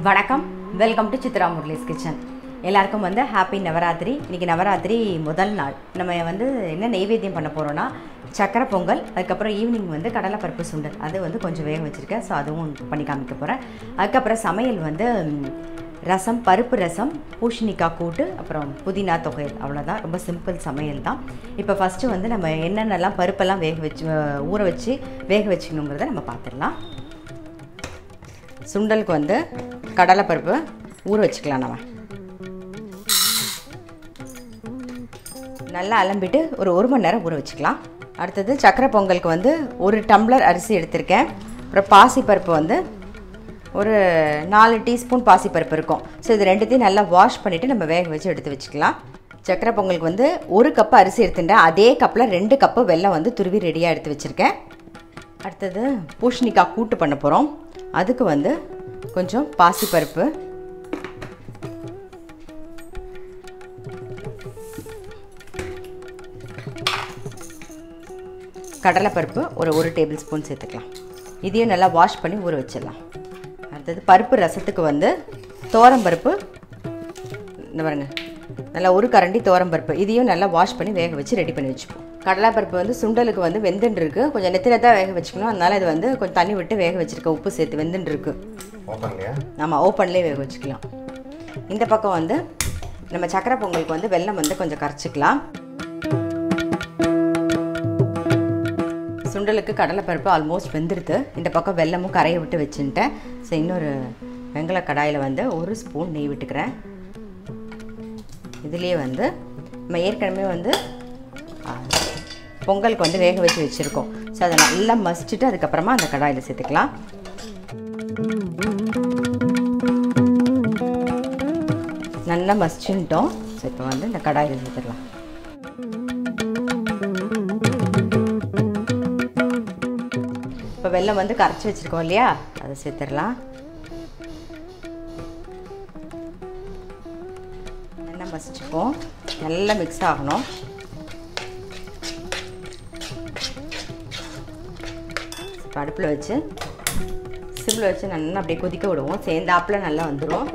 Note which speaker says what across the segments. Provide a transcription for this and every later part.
Speaker 1: வணக்கம் welcome to Chitra Murali's kitchen எல்லாருக்கும் வந்து ஹாப்பி நவராத்திரி இன்றைக்கி நவராத்திரி முதல் நாள் நம்ம வந்து என்ன நெய்வேத்தியம் பண்ண போகிறோன்னா சக்கரை பொங்கல் அதுக்கப்புறம் ஈவினிங் வந்து கடலைப்பருப்பு சுண்டல் அது வந்து கொஞ்சம் வேக வச்சுருக்கேன் ஸோ அதுவும் பண்ணி காமிக்க போகிறேன் அதுக்கப்புறம் சமையல் வந்து ம், ரசம் பருப்பு ரசம் பூஷணிக்காய் கூட்டு அப்புறம் புதினா தொகையல் அவ்வளோதான் ரொம்ப சிம்பிள் சமையல் தான் இப்போ ஃபஸ்ட்டு வந்து நம்ம என்னென்னலாம் பருப்பெல்லாம் வேக வச்சு அஹ், ஊற வச்சு வேக வச்சுக்கணுங்கிறத நம்ம பார்த்துடலாம் சுண்டலுக்கு வந்து கடலைப்பருப்பு ஊற வச்சுக்கலாம் நம்ம நல்லா அலம்பிட்டு ஒரு ஒரு மணி நேரம் ஊற வச்சுக்கலாம் அடுத்தது சக்கரை பொங்கலுக்கு வந்து ஒரு டம்ளர் அரிசி எடுத்திருக்கேன் அப்புறம் பாசிப்பருப்பு வந்து ஒரு நாலு டீஸ்பூன் பாசிப்பருப்பு இருக்கும் ஸோ இது ரெண்டுத்தையும் நல்லா வாஷ் பண்ணிவிட்டு நம்ம வேக வச்சு எடுத்து வச்சுக்கலாம் சக்கரை பொங்கலுக்கு வந்து ஒரு கப்பு அரிசி எடுத்துட்டேன் அதே கப்பில் ரெண்டு கப்பு வெல்லம் வந்து துருவி ரெடியாக எடுத்து வச்சுருக்கேன் அடுத்தது பூஷணிக்காய் கூட்டு பண்ண போகிறோம் அதுக்கு வந்து கொஞ்சம் பாசிப்பருப்பு கடலைப்பருப்பு ஒரு ஒரு டேபிள் ஸ்பூன் சேர்த்துக்கலாம் இதையும் நல்லா வாஷ் பண்ணி ஊற வச்சிடலாம் அடுத்தது பருப்பு ரசத்துக்கு வந்து பருப்பு இந்த பாருங்க நல்லா ஒரு கரண்டி பருப்பு இதையும் நல்லா வாஷ் பண்ணி வேக வச்சு ரெடி பண்ணி வச்சுப்போம் கடலைப்பருப்பு வந்து சுண்டலுக்கு வந்து வெந்துன்னு இருக்கு கொஞ்சம் நெத்தில தான் வேக வச்சுக்கணும் அதனால இது வந்து கொஞ்சம் தண்ணி விட்டு வேக வச்சிருக்கேன் உப்பு சேர்த்து வெந்துன்னு இருக்கு
Speaker 2: ஓப்பன்லையா
Speaker 1: நம்ம ஓப்பன்லேயே வேக வச்சுக்கலாம் இந்த பக்கம் வந்து நம்ம சக்கரை பொங்கலுக்கு வந்து வெல்லம் வந்து கொஞ்சம் கரைச்சிக்கலாம் சுண்டலுக்கு கடலைப்பருப்பு ஆல்மோஸ்ட் வெந்துடுது இந்த பக்கம் வெல்லமும் கரையை விட்டு வச்சுட்டேன் ஸோ இன்னொரு வெங்கல கடாயில் வந்து ஒரு ஸ்பூன் நெய் விட்டுக்கிறேன் இதுலேயே வந்து நம்ம ஏற்கனவே வந்து ஆ, பொங்கலுக்கு வந்து வேக வச்சு வச்சுருக்கோம் ஸோ அதை நல்லா மசிச்சுட்டு அதுக்கப்புறமா அந்த கடாயில் சேர்த்துக்கலாம் நல்லா மசிச்சுட்டோம் ஸோ இப்போ வந்து இந்த கடாயில் சேர்த்துடலாம் இப்போ வெல்லம் வந்து கரைச்சி வச்சுருக்கோம் இல்லையா அதை சேர்த்துடலாம் நல்லா மசிச்சுப்போம் நல்லா மிக்ஸ் ஆகணும் இப்போ அடுப்பில் வச்சு சிம்மில் வச்சு நல்லா அப்படியே கொதிக்க விடுவோம் சேர்ந்தாப்பில் நல்லா வந்துடும்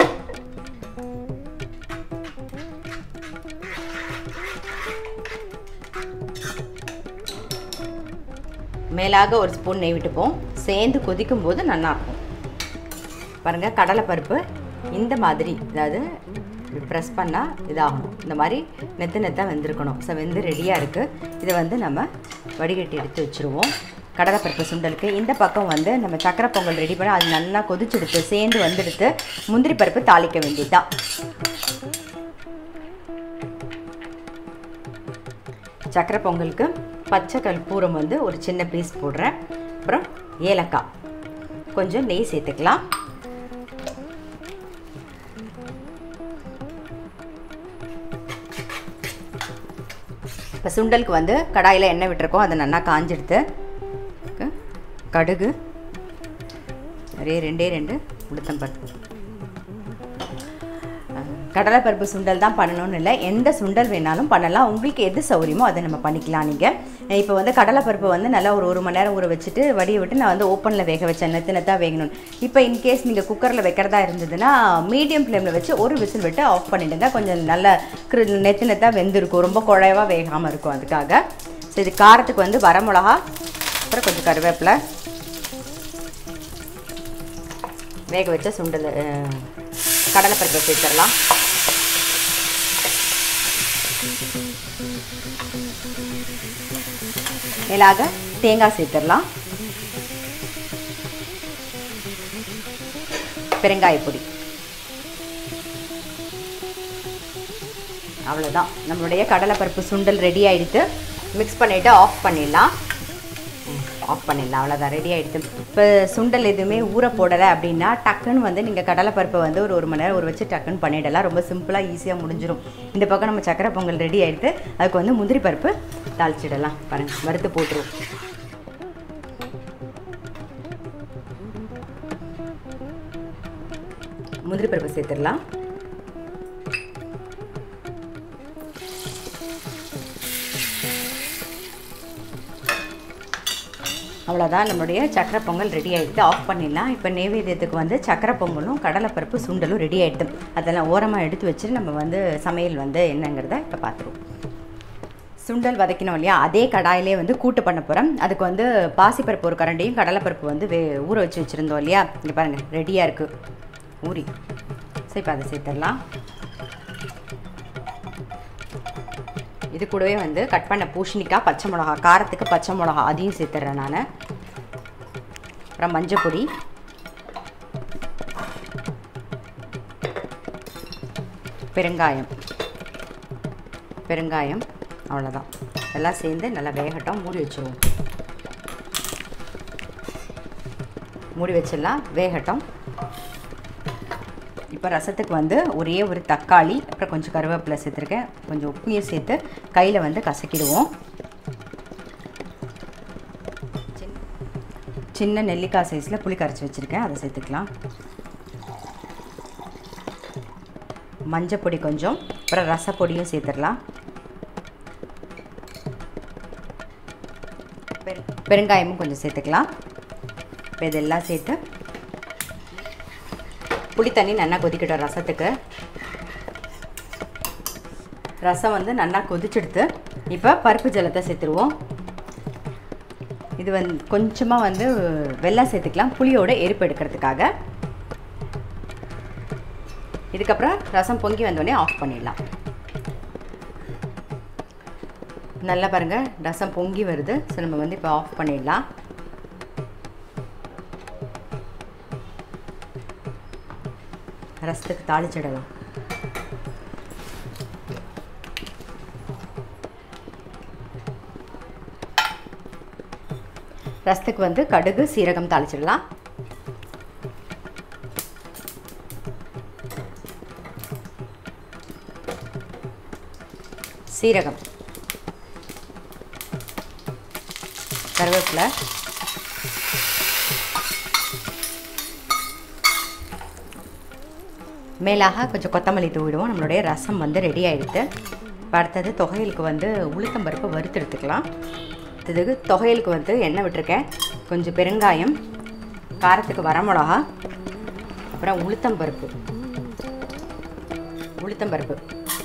Speaker 1: மேலாக ஒரு ஸ்பூன் நெய் விட்டுப்போம் சேர்ந்து கொதிக்கும் போது நல்லா இருக்கும் பாருங்கள் கடலைப்பருப்பு இந்த மாதிரி அதாவது ப்ரெஸ் பண்ணால் இதாகணும் இந்த மாதிரி நெத்து நெத்தாக வெந்திருக்கணும் ஸோ வெந்து ரெடியாக இருக்குது இதை வந்து நம்ம வடிகட்டி எடுத்து வச்சுருவோம் கடலைப்பருப்பு சுண்டலுக்கு இந்த பக்கம் வந்து நம்ம சக்கரை பொங்கல் ரெடி பண்ணி அது நல்லா கொதிச்செடுத்து சேர்ந்து வந்துடுத்து முந்திரி பருப்பு தாளிக்க வேண்டியதுதான் சக்கரை பொங்கலுக்கு பச்சை கற்பூரம் வந்து ஒரு சின்ன பீஸ் போடுறேன் அப்புறம் ஏலக்காய் கொஞ்சம் நெய் சேர்த்துக்கலாம் இப்போ சுண்டலுக்கு வந்து கடாயில் எண்ணெய் விட்டுருக்கோம் அதை நல்லா காஞ்செடுத்து க- கடுகு நிறைய ரெண்டே ரெண்டு உளுத்தம் பருப்பு கடலைப்பருப்பு சுண்டல் தான் பண்ணணும்னு இல்லை எந்த சுண்டல் வேணாலும் பண்ணலாம் உங்களுக்கு எது சௌரியமோ அதை நம்ம பண்ணிக்கலாம் நீங்கள் இப்போ வந்து கடலைப்பருப்பு வந்து நல்லா ஒரு ஒரு மணி நேரம் ஊற வச்சுட்டு வடிய விட்டு நான் வந்து ஓப்பனில் வேக வச்சேன் நெத்து நெத்தாக வேகணும் இப்போ இன்கேஸ் நீங்கள் குக்கரில் வைக்கிறதா இருந்ததுன்னா மீடியம் ஃப்ளேமில் வச்சு ஒரு விசில் விட்டு ஆஃப் பண்ணிவிடுங்க கொஞ்சம் நல்ல கிரு நெத்து நெத்தாக வெந்திருக்கும் ரொம்ப குழைவாக வேகாமல் இருக்கும் அதுக்காக ஸோ இது காரத்துக்கு வந்து வரமிளகா அப்புறம் கொஞ்சம் கருவேப்பிலை வேக வச்ச சுண்டல் அஹ், கடலைப்பருப்பை சேர்த்துடலாம் மேலாக தேங்காய் சேர்த்துடலாம் பெருங்காய பொடி அவ்வளோதான் நம்மளுடைய கடலைப்பருப்பு சுண்டல் ரெடி ஆகிடுத்து மிக்ஸ் பண்ணிவிட்டு ஆஃப் பண்ணிடலாம் ஆஃப் பண்ணிடலாம் அவ்வளோதான் ரெடி ஆகிடுது இப்போ சுண்டல் எதுவுமே ஊற போடலை அப்படின்னா டக்குன்னு வந்து நீங்கள் கடலைப்பருப்பை வந்து ஒரு ஒரு மணி நேரம் ஊற வச்சு டக்குன்னு பண்ணிடலாம் ரொம்ப சிம்பிளாக ஈஸியாக முடிஞ்சிடும் இந்த பக்கம் நம்ம சக்கரை பொங்கல் ரெடி ஆகிடுது அதுக்கு வந்து முந்திரி பருப்பு தாளிச்சிடலாம் பாருங்கள் வறுத்து போட்டுருவோம் முந்திரி பருப்பு சேர்த்துடலாம் அவ்வளோதான் நம்மளுடைய சக்கரை பொங்கல் ரெடி ஆகிடுது ஆஃப் பண்ணிடலாம் இப்போ நைவேத்தியத்துக்கு வந்து சக்கரை பொங்கலும் கடலைப்பருப்பு சுண்டலும் ரெடி ஆகிடுது அதெல்லாம் ஓரமாக எடுத்து வச்சுட்டு நம்ம வந்து சமையல் வந்து என்னங்கிறத இப்போ பார்த்துருவோம் சுண்டல் வதக்கினோம் இல்லையா அதே கடாயிலே வந்து கூட்டு பண்ண போகிறோம் அதுக்கு வந்து பாசிப்பருப்பு ஒரு கரண்டியும் கடலைப்பருப்பு வந்து வே ஊற வச்சு வச்சுருந்தோம் இல்லையா இங்கே பாருங்கள் ரெடியாக இருக்குது ஊறி சரி இப்போ அதை சேர்த்துடலாம் இது கூடவே வந்து கட் பண்ண பூசணிக்காய் பச்சை மிளகா காரத்துக்கு பச்சை மிளகா அதையும் சேர்த்துட்றேன் நான் அப்புறம் மஞ்சள் பொடி பெருங்காயம் பெருங்காயம் அவ்வளோதான் எல்லாம் சேர்ந்து நல்லா வேகட்டும் மூடி வச்சுருவோம் மூடி வச்சிடலாம் வேகட்டும் இப்போ ரசத்துக்கு வந்து ஒரே ஒரு தக்காளி அப்புறம் கொஞ்சம் கருவேப்பிலை சேர்த்துருக்கேன் கொஞ்சம் உப்பையும் சேர்த்து கையில் வந்து கசக்கிடுவோம் சின்ன நெல்லிக்காய் சைஸில் புளி கரைச்சி வச்சுருக்கேன் அதை சேர்த்துக்கலாம் மஞ்சள் பொடி கொஞ்சம் அப்புறம் ரசப்பொடியும் சேர்த்துடலாம் பெரு பெருங்காயமும் கொஞ்சம் சேர்த்துக்கலாம் இப்போ இதெல்லாம் சேர்த்து புளி தண்ணி நல்லா கொதிக்கட்டும் ரசத்துக்கு ரசம் வந்து நல்லா கொதிச்செடுத்து இப்போ பருப்பு ஜலத்தை சேர்த்துருவோம் இது வந்து கொஞ்சமாக வந்து வெள்ளம் சேர்த்துக்கலாம் புளியோட எரிப்பு எடுக்கிறதுக்காக இதுக்கப்புறம் ரசம் பொங்கி வந்தோடனே ஆஃப் பண்ணிடலாம் நல்லா பாருங்கள் ரசம் பொங்கி வருது ஸோ நம்ம வந்து இப்போ ஆஃப் பண்ணிடலாம் ரசத்துக்கு தாளிச்சிடலாம் ரசத்துக்கு வந்து கடுகு சீரகம் தாளிச்சிடலாம் சீரகம் கருவேப்பிலை மேலாக கொஞ்சம் கொத்தமல்லி தூவிடுவோம் நம்மளுடைய ரசம் வந்து ரெடி ஆகிடுது இப்போ அடுத்தது தொகையலுக்கு வந்து உளுத்தம்பருப்பு வறுத்து எடுத்துக்கலாம் இதுக்கு தொகையலுக்கு வந்து எண்ணெய் விட்டுருக்கேன் கொஞ்சம் பெருங்காயம் காரத்துக்கு வரமிளகா அப்புறம் உளுத்தம்பருப்பு உளுத்தம்பருப்பு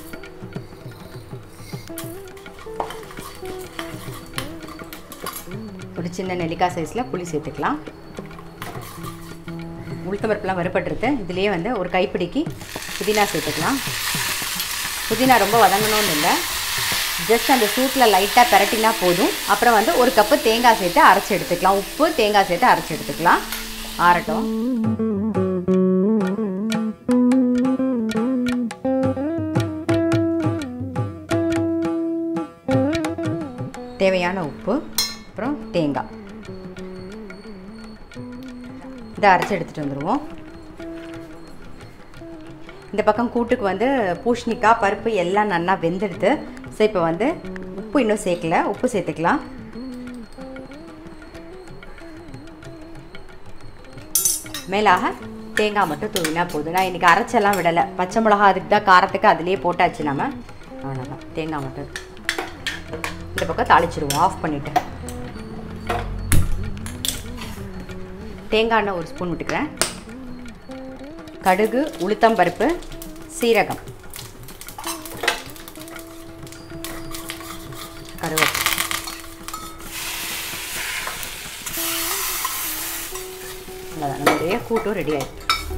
Speaker 1: ஒரு சின்ன நெல்லிக்காய் சைஸில் புளி சேர்த்துக்கலாம் உளுத்தம்பருப்புலாம் வறுபட்டுருது இதுலேயே வந்து ஒரு கைப்பிடிக்கு புதினா சேர்த்துக்கலாம் புதினா ரொம்ப வதங்கணும்னு இல்லை ஜஸ்ட் அந்த சூட்டில் லைட்டாக பெரட்டினா போதும் அப்புறம் வந்து ஒரு கப்பு தேங்காய் சேர்த்து அரைச்சி எடுத்துக்கலாம் உப்பு தேங்காய் சேர்த்து அரைச்சி எடுத்துக்கலாம் ஆறட்டும் தேவையான உப்பு அப்புறம் தேங்காய் இதை அரைச்சி எடுத்துகிட்டு வந்துடுவோம் இந்த பக்கம் கூட்டுக்கு வந்து பூஷணிக்காய் பருப்பு எல்லாம் நல்லா வெந்துடுது ஸோ இப்போ வந்து உப்பு இன்னும் சேர்க்கல உப்பு சேர்த்துக்கலாம் மேலாக தேங்காய் மட்டும் தூவினா போதும் நான் இன்றைக்கி அரைச்செல்லாம் விடலை பச்சை மிளகா அதுக்கு தான் காரத்துக்கு அதுலேயே போட்டாச்சு நம்ம அவ்வளோதான் தேங்காய் மட்டும் இந்த பக்கம் தாளிச்சிருவோம் ஆஃப் பண்ணிவிட்டு தேங்காய் எண்ணெய் ஒரு ஸ்பூன் விட்டுக்கிறேன் கடுகு உளுத்தம்பருப்பு சீரகம் கருவேப்பிலை அவ்வளோதான் நம்மளுடைய கூட்டும் ரெடி ஆயிடுச்சு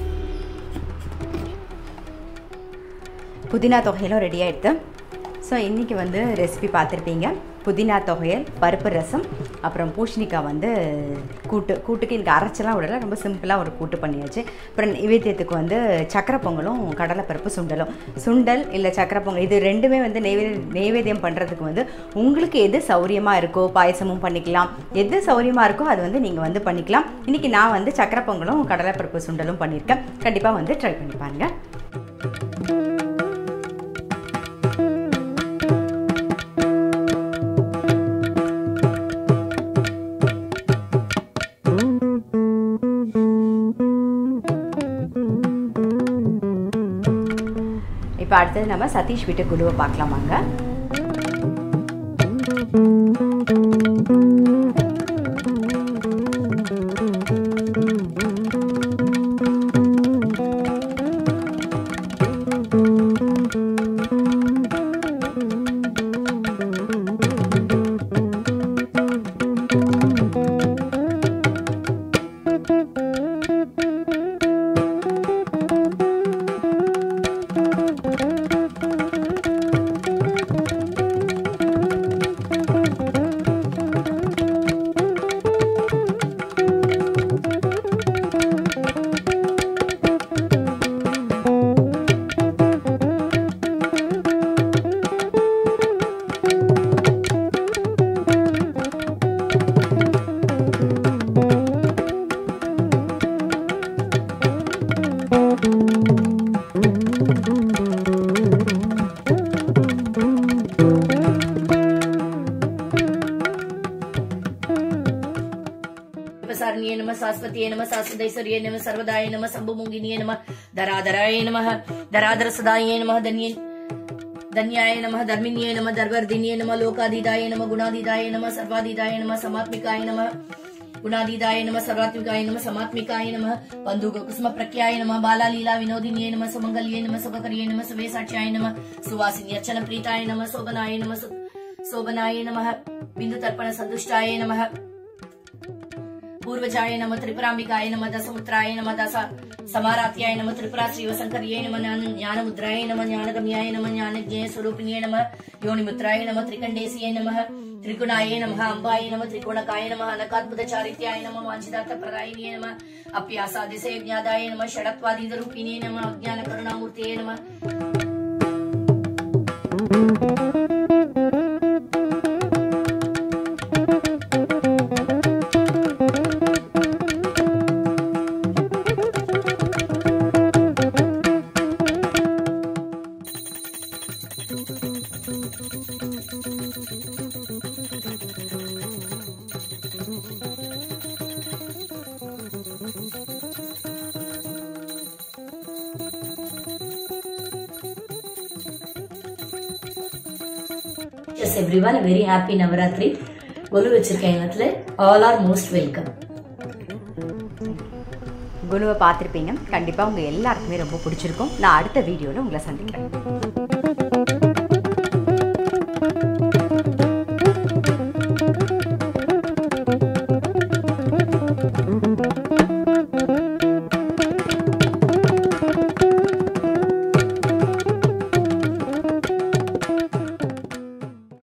Speaker 1: புதினா தொகையிலும் ரெடி ஆகிடுது ஸோ இன்றைக்கி வந்து ரெசிபி பார்த்துருப்பீங்க புதினா தொகையல் பருப்பு ரசம் அப்புறம் பூஷணிக்காய் வந்து கூட்டு கூட்டுக்கு எனக்கு அரைச்செல்லாம் விடல ரொம்ப சிம்பிளாக ஒரு கூட்டு பண்ணியாச்சு அப்புறம் நிவேத்தியத்துக்கு வந்து சக்கரை பொங்கலும் கடலைப்பருப்பு சுண்டலும் சுண்டல் இல்லை சக்கரை பொங்கல் இது ரெண்டுமே வந்து நெய்வேதி நெய்வேத்தியம் பண்ணுறதுக்கு வந்து உங்களுக்கு எது சௌரியமாக இருக்கோ பாயசமும் பண்ணிக்கலாம் எது சௌரியமாக இருக்கோ அது வந்து நீங்கள் வந்து பண்ணிக்கலாம் இன்றைக்கி நான் வந்து சக்கரை பொங்கலும் கடலைப்பருப்பு சுண்டலும் பண்ணியிருக்கேன் கண்டிப்பாக வந்து ட்ரை பண்ணி பாருங்கள் இப்போ அடுத்தது நம்ம சதீஷ் வீட்டு குழுவை பார்க்கலாமாங்க
Speaker 2: सर्पसारण्ये नमः सास्वत्ये नमः सास्वदैश्वर्ये नमः सर्वदाय नमः शम्भुमुङ्गिन्ये नमः धराधराय नमः धराधर सदाये नमः धन्ये धन्याय नमः धर्मिन्ये नमः धर्वर्धिन्ये नमः लोकाधीदाय नमः गुणाधीदाय नमः सर्वाधीदाय नमः समात्मिकाय नमः गुणाधीदाय नमः सर्वात्मिकाय नमः समात्मिकाय नमः बन्धु कुसुम प्रख्याय नमः बालालीला विनोदिन्ये नमः सुमङ्गल्ये नमः सुखकर्ये नमः सुवेसाक्ष्याय नमः सुवासिनी अर्चन प्रीताय नमः शोभनाय नमः सु- शोभनाय नमः बिन्दु तर्पण सन्तुष्टाय नमः पूर्वजाय नमः त्रिपुराम्बिकाय नमः दशमुत्राय नमः दश समारात्याय नमः त्रिपुरा श्रीवशङ्कर्यै नमः ज्ञान- ज्ञानमुद्राय नमः ज्ञानगम्याय नमः ज्ञानज्ञेय स्वरूपिण्ये नमः योनिमुद्राय नमः त्रिकण्डेशिये नमः त्रिगुणाय नमः अम्बाय नमः त्रिकोणकाय नमः अनकाद्भुतचारित्याय नमः वाञ्छितार्थप्रदायिन्ये नमः अप्यासादिशयज्ञादाय नमः षडत्वादीतरूपिणे नमः अज्ञानकरुणामूर्तये नमः yes everyone very happy Navaratri Golu வச்சிருக்கேன் இடத்துல ஆல் ஆர் மோஸ்ட் வெல்கம்
Speaker 1: குணுவை பார்த்துருப்பீங்க கண்டிப்பாக உங்கள் எல்லாருக்குமே ரொம்ப பிடிச்சிருக்கும் நான் அடுத்த வீடியோவில் உங்களை சந்திக்கிறேன்